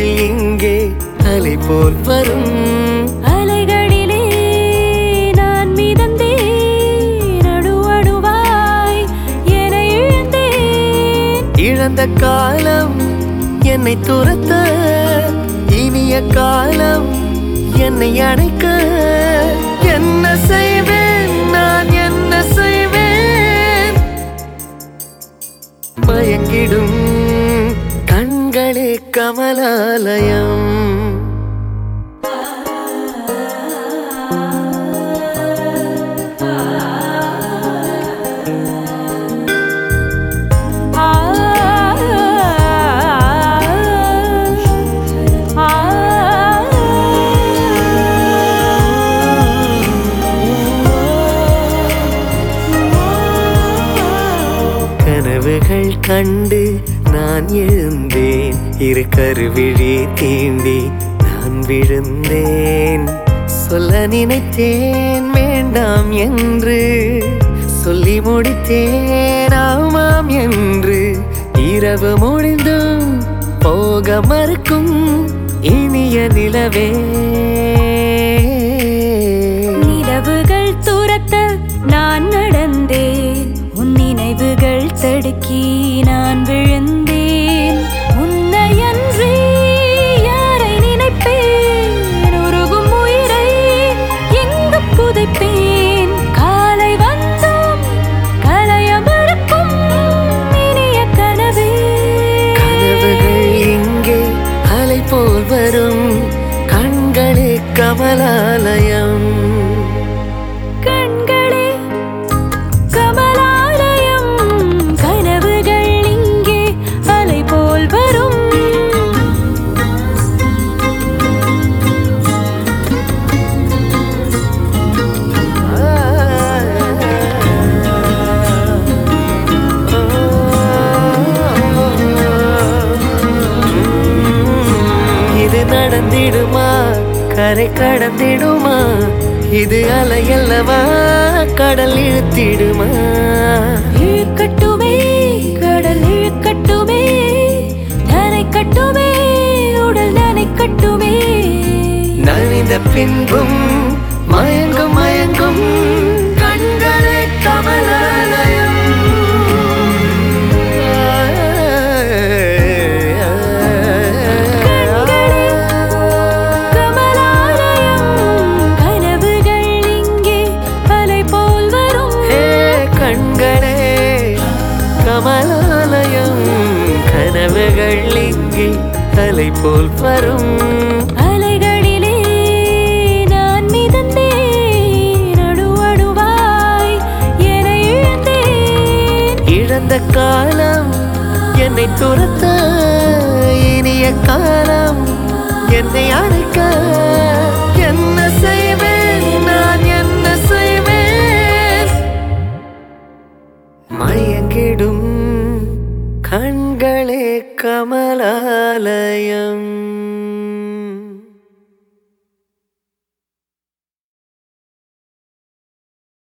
இங்கே அலை போல் வரும் அலைகளிலே நான் மிதந்தேன் நடுவடுவாய் என இழந்தேன் இழந்த காலம் என்னை துரத்த இனிய காலம் என்னை அணைக்க என்ன செய்வேன் நான் என்ன செய்வேன் மயங்கிடும் கண்களே கமலாலயம் ஆ ஆ கனவுகள் கண்டு நான் எழுந்தேன் இரு கருவிழி தீண்டி நான் விழுந்தேன் சொல்ல நினைத்தேன் வேண்டாம் என்று சொல்லி முடித்தேன் ஆமாம் என்று இரவு முடிந்தும் போக மறுக்கும் இனிய நிலவே நிலவுகள் துரத்த நான் நடந்தேன் உன் நினைவுகள் தடுக்கி நான் விழுந்தேன் உன்னை அன்றி யாரை நினைப்பேன் உருகும் உயிரை எங்கு புதைப்பேன் காலை வந்தும் கலைய மறுக்கும் இனிய கனவே கனவுகள் இங்கே அலை போல் வரும் கண்களே கமலாலயம் கண்களே கமலாலயம் கனவுகள் இங்கே அலை போல் வரும் இது நடந்திடுமா கரை கடந்திடுமா இது அலையல்லவா கடல் இழுத்திடுமா இழுக்கட்டுமே கடல் இழுக்கட்டுமே நனைக்கட்டுமே உடல் நனைக்கட்டுமே நனைந்த பின்பும் மயங்கும் மயங்கும் கண்களே கமலாலயம் கமலாலயம் கனவுகள் இங்கே அலை போல் வரும் ஹே கண்களே கமலாலயம் கனவுகள் இங்கே அலை போல் வரும் அலைகளிலே நான் மிதந்தேன் நடுவடுவாய் என இழந்தேன் இழந்த காலம் என்னை துரத்த இனிய காலம் என்னை அழைக்க என்ன செய்வேன் நான் என்ன செய்வேன் மயங்கிடும் கண்களே கமலாலயம்